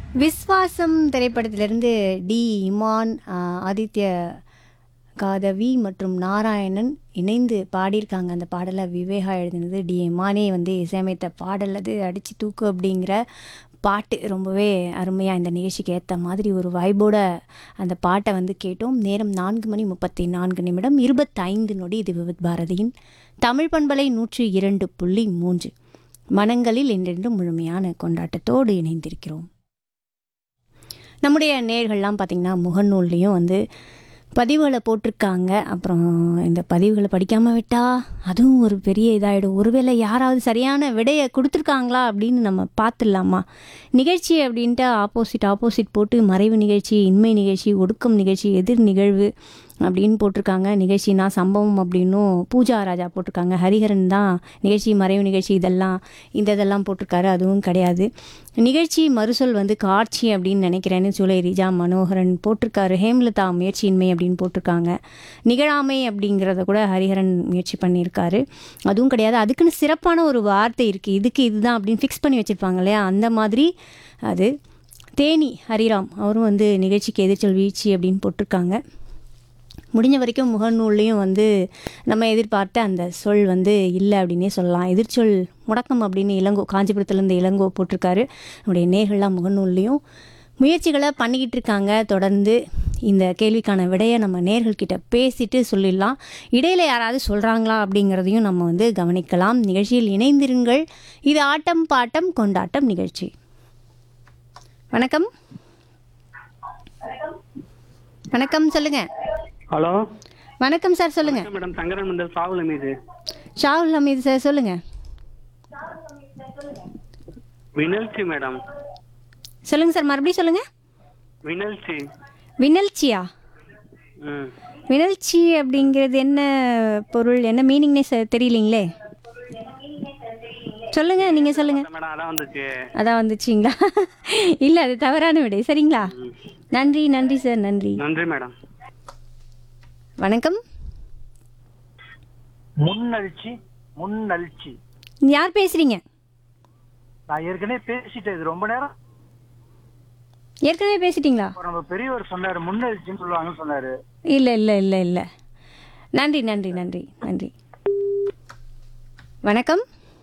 விஸ்வாசம் திரைப்படத்திலிருந்து டி இமான் ஆஹ், ஆதித்ய காதவி மற்றும் நாராயணன் இணைந்து பாடியிருக்காங்க அந்த பாடலை விவேகா எழுதினது டி இமானே வந்து இசையமைத்த பாடல் அது அடித்து தூக்கு அப்படிங்கிற பாட்டு ரொம்பவே அருமையாக இந்த நிகழ்ச்சிக்கு ஏற்ற மாதிரி ஒரு வைபோட அந்த பாட்டை வந்து கேட்டோம் நேரம் நான்கு மணி முப்பத்தி நான்கு நிமிடம் இருபத்தைந்து நொடி இது விவித் பாரதியின் தமிழ் பண்பலை நூற்றி இரண்டு புள்ளி மூன்று மனங்களில் என்றென்றும் முழுமையான கொண்டாட்டத்தோடு இணைந்திருக்கிறோம் நம்முடைய நேர்கள்லாம் பார்த்திங்கன்னா முகநூல்லையும் வந்து பதிவுகளை போட்டிருக்காங்க அப்புறம் இந்த பதிவுகளை படிக்காமல் விட்டா அதுவும் ஒரு பெரிய இதாகிடும் ஒருவேளை யாராவது சரியான விடையை கொடுத்துருக்காங்களா அப்படின்னு நம்ம பார்த்துடலாமா நிகழ்ச்சி அப்படின்ட்டு ஆப்போசிட் ஆப்போசிட் போட்டு மறைவு நிகழ்ச்சி இன்மை நிகழ்ச்சி ஒடுக்கம் நிகழ்ச்சி எதிர் நிகழ்வு அப்படின்னு போட்டிருக்காங்க நிகழ்ச்சினா சம்பவம் அப்படின்னும் பூஜா ராஜா போட்டிருக்காங்க ஹரிஹரன் தான் நிகழ்ச்சி மறைவு நிகழ்ச்சி இதெல்லாம் இந்த இதெல்லாம் போட்டிருக்காரு அதுவும் கிடையாது நிகழ்ச்சி மறுசொல் வந்து காட்சி அப்படின்னு நினைக்கிறேன்னு சூலை ரிஜா மனோகரன் போட்டிருக்காரு ஹேம்லதா முயற்சியின்மை அப்படின்னு போட்டிருக்காங்க நிகழாமை அப்படிங்கிறத கூட ஹரிஹரன் முயற்சி பண்ணியிருக்காரு அதுவும் கிடையாது அதுக்குன்னு சிறப்பான ஒரு வார்த்தை இருக்குது இதுக்கு இதுதான் அப்படின்னு ஃபிக்ஸ் பண்ணி வச்சுருப்பாங்க இல்லையா அந்த மாதிரி அது தேனி ஹரிராம் அவரும் வந்து நிகழ்ச்சிக்கு எதிர்ச்சொல் வீழ்ச்சி அப்படின்னு போட்டிருக்காங்க முடிஞ்ச வரைக்கும் முகநூல்லையும் வந்து நம்ம எதிர்பார்த்த அந்த சொல் வந்து இல்லை அப்படின்னே சொல்லலாம் எதிர்ச்சொல் முடக்கம் அப்படின்னு இளங்கோ காஞ்சிபுரத்துலேருந்து இளங்கோ போட்டிருக்காரு நம்முடைய நேர்கள்லாம் முகநூல்லையும் முயற்சிகளை பண்ணிக்கிட்டு இருக்காங்க தொடர்ந்து இந்த கேள்விக்கான விடையை நம்ம நேர்கள்கிட்ட பேசிட்டு சொல்லிடலாம் இடையில யாராவது சொல்கிறாங்களா அப்படிங்கிறதையும் நம்ம வந்து கவனிக்கலாம் நிகழ்ச்சியில் இணைந்திருங்கள் இது ஆட்டம் பாட்டம் கொண்டாட்டம் நிகழ்ச்சி வணக்கம் வணக்கம் சொல்லுங்கள் ஹலோ வணக்கம் சார் சொல்லுங்க மேடம் சங்கரன் மந்தர் சாகுல மீது ஷாகுல் ஹமீது சார் சொல்லுங்க வினல்சி மேடம் சொல்லுங்க சார் மறுபடியும் சொல்லுங்க வினல்சி வினல்ச்சியா ம் வினல்ச்சி அப்படிங்கிறது என்ன பொருள் என்ன மீனிங்னே சார் தெரியலீங்களே சொல்லுங்க நீங்க சொல்லுங்க மேடம் அதான் வந்துச்சு அதான் வந்துச்சிங்களா இல்லை அது தவறான விடை சரிங்களா நன்றி நன்றி சார் நன்றி நன்றி மேடம் வணக்கம் முன்னழ்ச்சி முன்னழ்ச்சி யார் பேசுறீங்க நான் ஏற்கனவே பேசிட்டேன் இது ரொம்ப நேரம் ஏற்கனவே பேசிட்டீங்களா இப்ப நம்ம பெரியவர் சொன்னாரு முன்னெழுச்சின்னு சொல்லுவாங்கன்னு சொன்னாரு இல்லை இல்லை இல்லை இல்லை நன்றி நன்றி நன்றி நன்றி வணக்கம்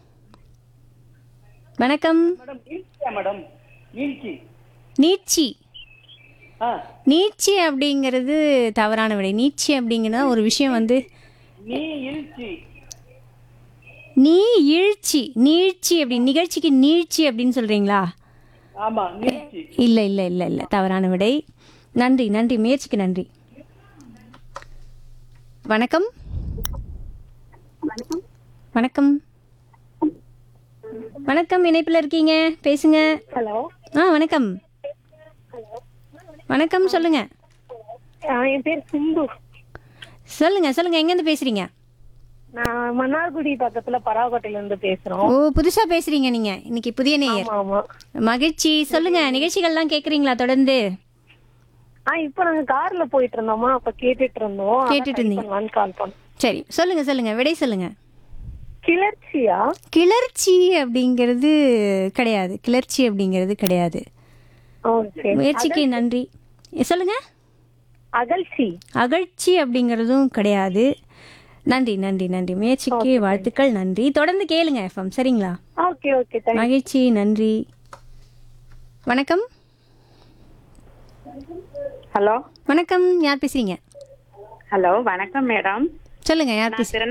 வணக்கம் மேடம் நீச்சி நீட்சி நீட்சி அப்படிங்கிறது தவறான விடை நீட்சி அப்படிங்கிறது ஒரு விஷயம் வந்து நீ இழுச்சி நீ இழ்ச்சி நீழ்ச்சி அப்படி நிகழ்ச்சிக்கு நீழ்ச்சி அப்படின்னு சொல்றீங்களா ஆமா நீச்சி இல்லை இல்லை இல்லை இல்லை தவறான விடை நன்றி நன்றி முயற்சிக்கு நன்றி வணக்கம் வணக்கம் வணக்கம் இணைப்பில் இருக்கீங்க பேசுங்க ஹலோ ஆ வணக்கம் வணக்கம் சொல்லுங்க என் பேர் சிந்து சொல்லுங்க சொல்லுங்க எங்கேருந்து பேசுறீங்க நான் மன்னார்குடி பக்கத்துல பராகோட்டையில இருந்து பேசுறோம் ஓ புதுசா பேசுறீங்க நீங்க இன்னைக்கு புதிய நேயர் ஆமா மகிழ்ச்சி சொல்லுங்க நிகழ்ச்சிகள்லாம் கேக்குறீங்களா தொடர்ந்து ஆ இப்போ நாங்க கார்ல போயிட்டு இருந்தோமா அப்ப கேட்டுட்டு இருந்தோம் அதான் கேட்டுட்டு try இருந்தீங்க. பண்ணலான்னு கால் பண்ணோம் சரி சொல்லுங்க சொல்லுங்க விடை சொல்லுங்க கிளர்ச்சியா கிளர்ச்சி அப்படிங்கிறது கிடையாது கிளர்ச்சி அப்படிங்கிறது கிடையாது ஓகே முயற்சிக்கு நன்றி சொல்லுங்க அகழ்ச்சி அகழ்ச்சி அப்படிங்கிறதும் கிடையாது நன்றி நன்றி நன்றி முயற்சிக்கு வாழ்த்துக்கள் நன்றி தொடர்ந்து கேளுங்க எஃப்எம் சரிங்களா ஓகே ஓகே தேங்க் மகிழ்ச்சி நன்றி வணக்கம் ஹலோ வணக்கம் யார் பேசுறீங்க ஹலோ வணக்கம் மேடம் சொல்லுங்க யார் நான் பேசுறீங்க